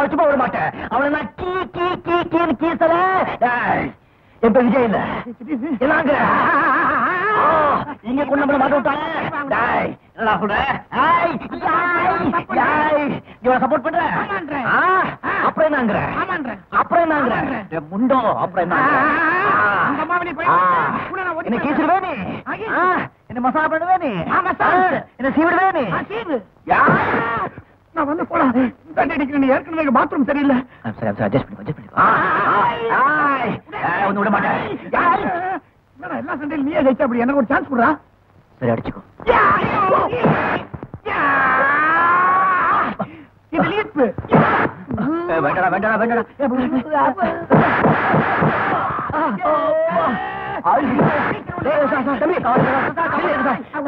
அவனை சும்மா விட மாட்டேன் அவனை நான் கீ கீ கீ கீன்னு கீசல டேய், இப்ப விஜய் இல்ல என்னங்க ஆ, இங்க கொண்டு நம்மள மாட்ட விட்டாங்க டேய், என்னடா சொல்ற ஏய், ஏய், ஏய், இவனை சப்போர்ட் பண்ற ஆமான்றேன். ஆ, அப்புறம் என்னங்கிற ஆமான்றேன். அப்புறம் என்னங்கிற ஆமான்றேன். டேய், முண்டோ அப்புறம் என்ன உங்க அம்மாவை நீ போய் கூட நான் ஒதுக்கி என்ன கீச்சிருவே நீ ஆகி. ஆ, என்ன மசாலா பண்ணுவே நீ ஆ, மசாலா. ஆ, என்ன சீவிடுவே நீ ஆ, சீவு. யா. நான் வந்து போலாம் தண்ணி அடிக்கிறேன் நீ ஏற்கனவே பாத்ரூம் சரியில்லை I'm sorry, I'm sorry, adjust பண்ணி, adjust பண்ணி. ஆ, ஆ, ஆய். ஏய், ஒண்ணும் விட மாட்டேன். ஏய். என்னடா எல்லா சண்டையிலும் நீயே ஜெயிச்சா அப்படி எனக்கு ஒரு சான்ஸ் கொடுறா சரி அடிச்சுக்கோ இது லீப்பு ஏய், வேண்டாடா வேண்டாடா வேண்டாடா ஏய், சார், சார், தம்பி. ஐயோ,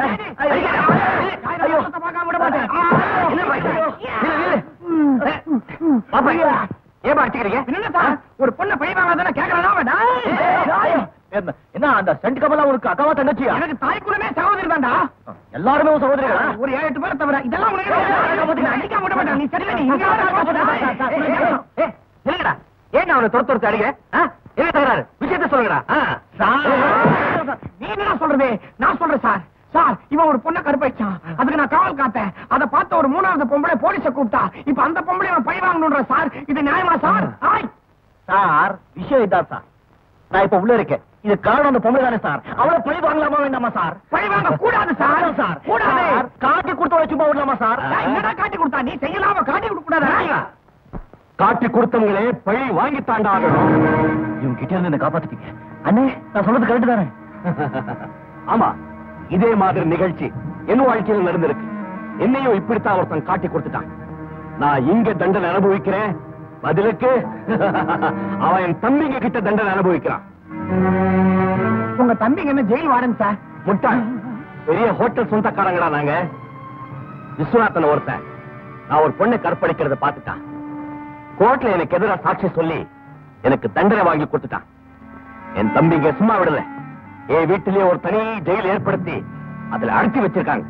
ஐயோ. என்ன பாய்ச்சல்? நில்லு, நில்லு. பாப்பா, ஏன்பா அடிச்சுக்கிறீங்க? என்ன சார் ஒரு பொண்ணை பை வாங்காதானே கேக்குறானா அவன்? டேய். என்ன என்ன அந்த சென்ட் கமலா உனக்கு அக்காவா தங்கச்சியா எனக்கு தாய் கூடமே சகோதரி தான்டா எல்லாருமே உன் சகோதரிகளா ஒரு ஏழு எட்டு பேரை தவிர இதெல்லாம் உனக்கு நான் அடிக்க விட மாட்டேன் நீ சரியில்லை நீ இங்க வா. இல்லடா ஏன் அவனை துரத்து துரத்து அடிக்கிற ஆ? என்ன தகராறு விஷயத்த சொல்லுங்கடா ஆ. நீ என்ன சொல்றது நான் சொல்றேன் சார் சார் இவன் ஒரு பொண்ணை கருப்பாயிச்சான் அதுக்கு நான் காவல் காத்தேன் அதை பார்த்த ஒரு மூணாவது பொம்பளை போலீஸ கூப்பிட்டா இப்ப அந்த பொம்பளை அவன் பழி வாங்கணுன்ற சார் இது நியாயமா சார் ஆய் சார் விஷயம் இதான் சார் நான் இப்ப உள்ள இருக்கேன் இது காரணம் அந்த பொம்பளை தானே சார் அவளை பழி வாங்கலாமா வேண்டாமா சார் பழி வாங்க கூடாது சார் சார் கூடாது சார், காட்டி கொடுத்தவளை சும்மா விடலாமா சார் டேய், என்னடா காட்டி கொடுத்தா நீ செய்யலாம காட்டி கொடுக்க கூடாது காட்டி கொடுத்தவங்களே பழி வாங்கித்தாண்டா ஆகணும் இவங்க கிட்ட இருந்து என்ன காப்பாத்திட்டீங்க அண்ணே நான் சொல்றது கரெக்ட் தானே ஆமா இதே மாதிரி நிகழ்ச்சி என் வாழ்க்கையில் நடந்திருக்கு என்னையும் இப்படித்தான் ஒருத்தன் காட்டி கொடுத்துட்டான் நான் இங்க தண்டனை அனுபவிக்கிறேன் பதிலுக்கு அவன் என் தம்பிங்க கிட்ட தண்டனை அனுபவிக்கிறான் உங்க தம்பிங்க என்ன ஜெயில் வார்டன் சார் முட்டாள் பெரிய ஹோட்டல் சொந்தக்காரங்களா நாங்க விஸ்வநாதன் ஒருத்தன் நான் ஒரு பொண்ணை கற்பழிக்கிறத பார்த்துட்டான் கோர்ட்ல எனக்கு எதிராக சாட்சி சொல்லி எனக்கு தண்டனை வாங்கி கொடுத்துட்டான் என் தம்பிங்க சும்மா விடல என் வீட்டிலேயே ஒரு தனி ஜெயில் ஏற்படுத்தி அதுல அடைச்சி வச்சிருக்காங்க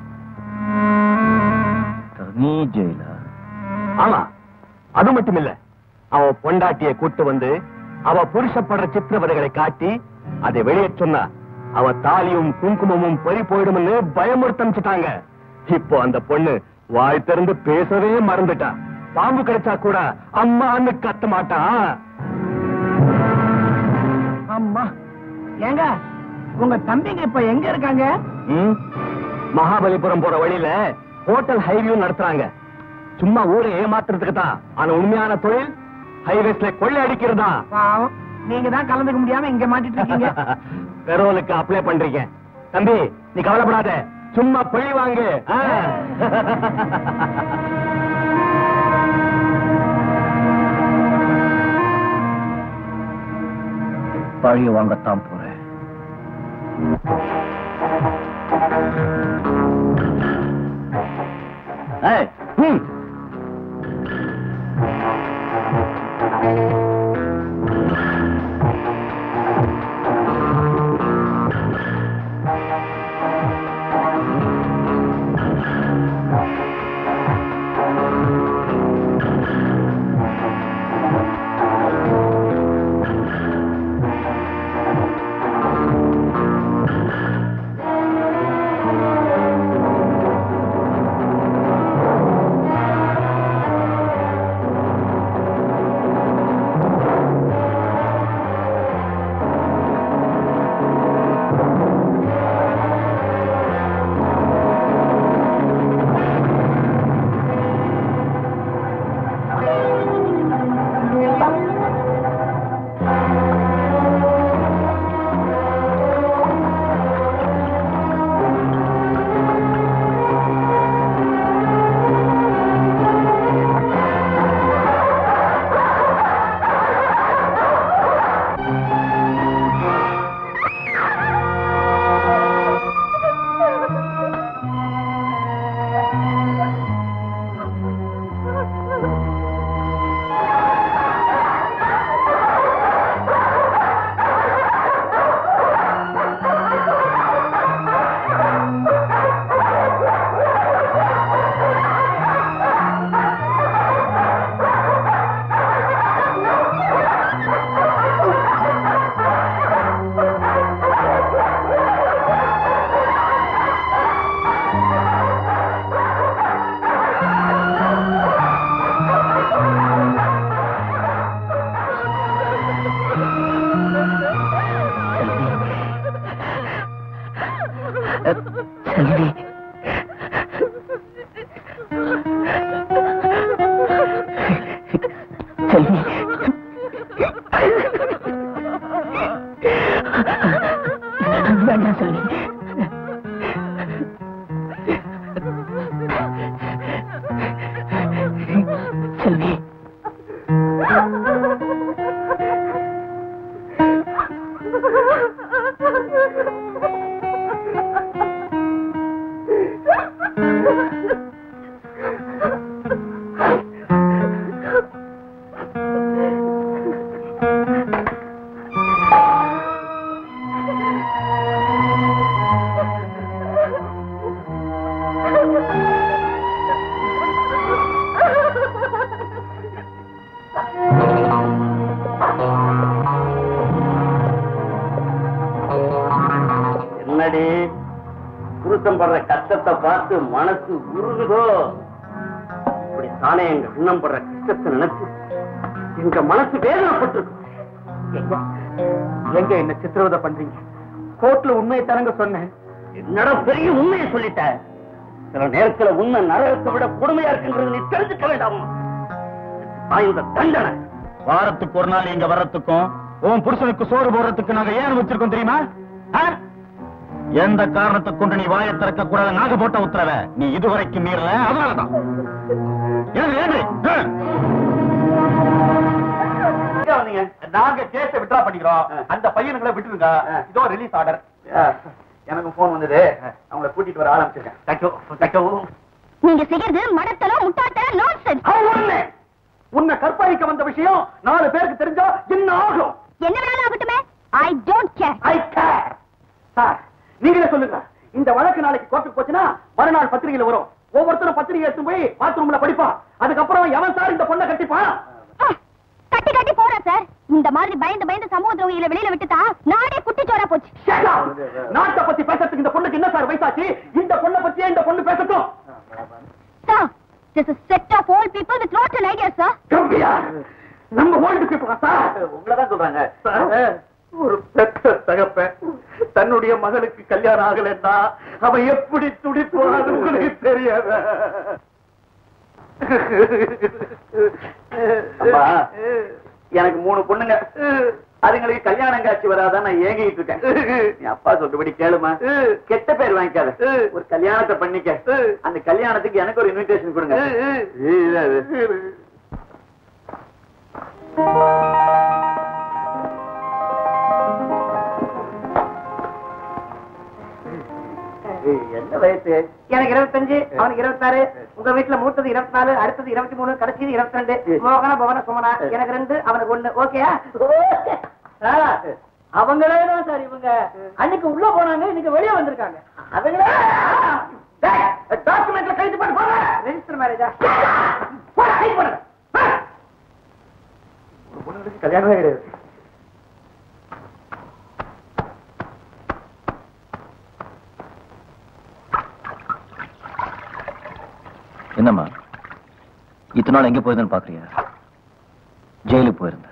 நீ ஜெயிலா ஆமா அது மட்டும் இல்ல அவ பொண்டாட்டிய கூட்டு வந்து அவ புருஷப்படுற சித்திரவதைகளை காட்டி அதை வெளியே சொன்னா அவ தாலியும் குங்குமமும் பறி போயிடும்னு பயமுறுத்தமிச்சிட்டாங்க இப்போ அந்த பொண்ணு வாய் திறந்து பேசவே மறந்துட்டா பாம்பு கிடைச்சா கூட அம்மான்னு கத்த மாட்டா அம்மா ஏங்க உங்க தம்பிங்க இப்ப எங்க இருக்காங்க ம்? மகாபலிபுரம் போற வழியில ஹோட்டல் ஹைவியூ நடத்துறாங்க சும்மா ஊரை ஏமாத்துறதுக்கு தான் ஆனா உண்மையான தொழில் ஹைவேஸ்ல கொள்ளை அடிக்கிறதா பாவம் நீங்க தான் கலந்துக்க முடியாம இங்க மாட்டிட்டு இருக்கீங்க பெரோலுக்கு அப்ளை பண்றீங்க தம்பி நீ கவலைப்படாத சும்மா பழி வாங்கு ஆ. பழிய வாங்கத்தான் போறேன் ஏய், ம். ஆ செல்வி என்னடி புருஷன் படுற கஷ்டத்தை பார்த்து மனசு உருகுதோ இப்படி தானே எங்க அண்ணன் படுற கஷ்டத்தை நினைச்சு எங்க மனசு வேதனைப்பட்டு எங்க எங்க என்ன சித்திரவதை பண்றீங்க கோர்ட்ல உண்மையை தரங்க சொன்னேன் என்னடா பெரிய உண்மையை சொல்லிட்ட சில நேரத்துல உண்மை நரகத்தை விட கொடுமையா இருக்குங்கிறது நீ தெரிஞ்சுக்க வேண்டாமா நான் இந்த தண்டனை வாரத்துக்கு ஒரு நாள் இங்க வர்றதுக்கும் உன் புருஷனுக்கு சோறு போடுறதுக்கு நாங்க ஏன் வச்சிருக்கோம் தெரியுமா ஆ? எந்த காரணத்தை கொண்டு நீ வாயை திறக்க கூடாது நாங்க போட்ட உத்தரவ நீ இதுவரைக்கும் மீறல அதனாலதான் ஏன் ஏன் ஆ? எங்க வந்தீங்க நாங்க கேஸ விட்ரா பண்ணிக்கிறோம் ஆ. அந்த பையனுங்களை விட்டுருங்க ஆ. இதோ ரிலீஸ் ஆர்டர் எனக்கு போன் வந்தது அவங்கள கூட்டிட்டு வர ஆரம்பிச்சிருக்கேன் தேங்க்யூ தேங்க்யூ நீங்க செய்யறது மடத்தனம் முட்டாள்தனம் நான்சென்ஸ் உன்னை கற்பழிக்க வந்த விஷயம் நாலு பேருக்கு தெரிஞ்சா என்ன ஆகும் என்ன வேணாலும் ஆகட்டுமே I don't care I care sir நீங்களே சொல்லுங்க இந்த வழக்கு நாளைக்கு கோர்ட்டுக்கு போச்சுன்னா மறுநாள் பத்திரிகையில வரும் ஒவ்வொருத்தரும் பத்திரிகை எடுத்து போய் பாத்ரூம்ல படிப்பான் அதுக்கப்புறம் எவன் சார் இந்த பொண்ணை கட்டிப்பான் கட்டி கட்டி போறேன் சார் இந்த மாதிரி பயந்து பயந்து சமூக துரோகிகளை வெளியில விட்டுட்டா நாடே குட்டிச்சோரா போச்சு Shut up! நாட்டை பத்தி பேசுறதுக்கு இந்த பொண்ணுக்கு என்ன சார் வயசாச்சு இந்த பொண்ணை பத்தியே இந்த பொண்ணு பேசட்டும் sir this is set of old people with lot and idea sir கம்பியா நம்ம ஓல்டு பீப்புளா சார் உங்களதான் சொல்றாங்க சார், ஒரு பெத்த தகப்ப தன்னுடைய மகளுக்கு கல்யாணம் ஆகலன்னா அவன் எப்படி துடிப்பான்னு உங்களுக்கு தெரியாத அம்மா, எனக்கு மூணு பொண்ணுங்க அதுங்களுக்கு கல்யாணம் காட்சி வராதான் நான் ஏங்கிட்டு இருக்கேன் என் அப்பா சொல்றபடி கேளுமா கெட்ட பேர் வாங்கிக்காத ஒரு கல்யாணத்தை பண்ணிக்க அந்த கல்யாணத்துக்கு எனக்கு ஒரு இன்விடேஷன் கொடுங்க என்ன வயசு எனக்கு இருபத்தஞ்சு அவனுக்கு இருபத்தாறு உங்க வீட்டுல மூத்தது இருபத்தி நாலு அடுத்தது இருபத்தி மூணு கடைசிது இருபத்தி ரெண்டு மோகன பவன சுமனா எனக்கு ரெண்டு அவனுக்கு ஒண்ணு ஓகேயா அவங்களே தான் சார் இவங்க அன்னைக்கு உள்ள போனாங்க இன்னைக்கு வெளியே வந்திருக்காங்க அவங்களே டாக்குமெண்ட்ல கைது பண்ணி போங்க ரெஜிஸ்டர் மேரேஜா போட கைது பண்ணுங்க கல்யாணமே கிடையாது என்னம்மா இத்தனை நாள் எங்க போயிருந்தேன்னு பாக்குறியா ஜெயிலுக்கு போயிருந்த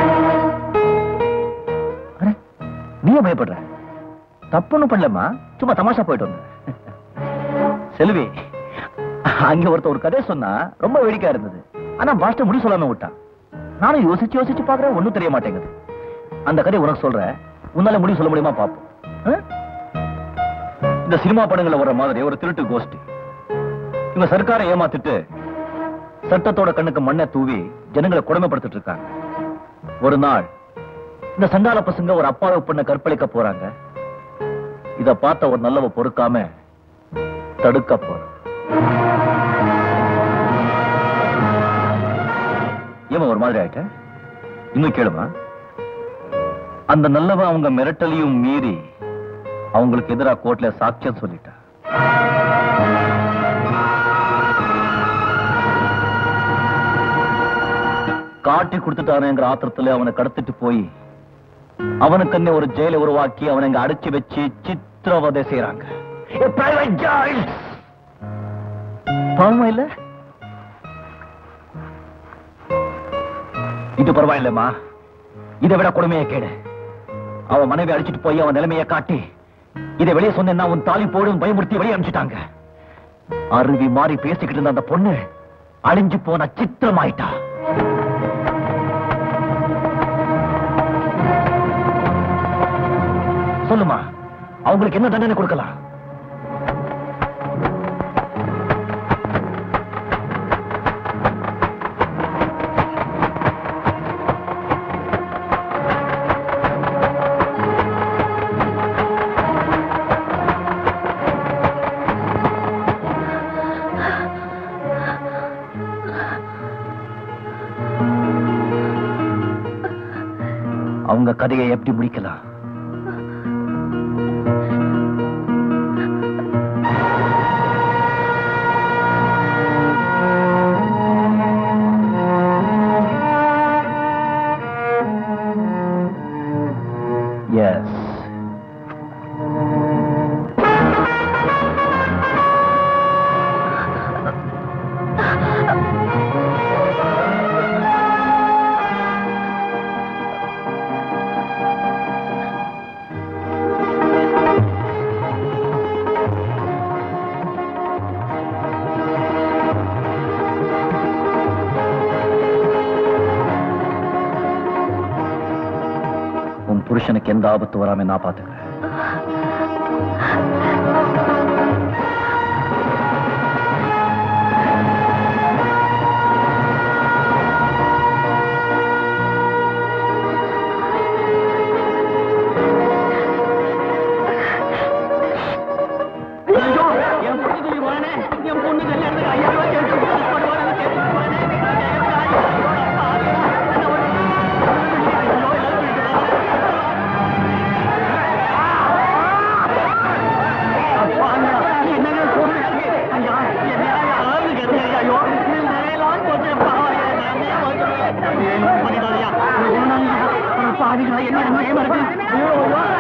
அட, நீயே பயப்படுற தப்புன்னு பண்ணலம்மா சும்மா தமாஷா போயிட்டு வந்தேன் செல்வி அங்க ஒருத்த ஒரு கதை சொன்னா ரொம்ப வேடிக்கையா இருந்தது ஆனா பாஸ்ட முடி சொல்லாம விட்டான் நானும் யோசிச்சு யோசிச்சு பாக்குறேன் ஒண்ணும் தெரிய மாட்டேங்குது அந்த கதையை உனக்கு சொல்றேன் உன்னால முடிவு சொல்ல முடியுமா பாப்போம் ஆ? இந்த சினிமா படங்கள்ல வர்ற மாதிரி ஒரு திருட்டு கோஷ்டி இவங்க சர்க்காரை ஏமாத்திட்டு சட்டத்தோட கண்ணுக்கு மண்ணை தூவி ஜனங்களை கொடுமைப்படுத்திட்டு இருக்காங்க ஒரு நாள் இந்த சண்டால பசங்க ஒரு அப்பாவை பொண்ணை கற்பழிக்க போறாங்க இத பார்த்த ஒரு நல்லவ பொறுக்காம தடுக்க போற ஏமா ஒரு மாதிரி ஆயிட்ட இன்னும் கேளுமா அந்த நல்லவ அவங்க மிரட்டலையும் மீறி அவங்களுக்கு எதிராக கோர்ட்ல சாட்சியம் சொல்லிட்டா காட்டி கொடுத்துட்டானுங்கிற ஆத்திரத்துல அவனை கடத்திட்டு போய் அவனுக்கு ஒரு ஜெயில உருவாக்கி அவனை இங்க அடைச்சு வச்சு சித்திரவதை செய்யறாங்க பாவமா இல்ல இது பரவாயில்லம்மா இதை விட கொடுமையை கேடு அவன் மனைவி அடிச்சிட்டு போய் அவன் நிலைமையை காட்டி இதை வெளியே சொன்னா உன் தாலி போடும் பயமுறுத்தி வெளியே அனுப்பிச்சிட்டாங்க அருவி மாறி பேசிக்கிட்டு இருந்த அந்த பொண்ணு அழிஞ்சு போன சித்திரமாயிட்டா சொல்லுமா அவங்களுக்கு என்ன தண்டனை கொடுக்கலாம் உங்க கதையை எப்படி முடிக்கலாம் எஸ் உன் புருஷனுக்கு எந்த ஆபத்து வராம நான் பாத்துக்கிறேன் என் பொண்ணு போனே என் பொண்ணு கல்யாணத்துக்கு ஐயாயிரம் ரூபாய் கேட்டு போடுவானு கேட்டு போனே என்னங்க சொல்றீங்க ஐயா என்ன யாராவது கேட்டீங்க ஐயோ மேலாம் கொஞ்சம் பாதிகளா என்ன என்ன இருக்கு ஐயோ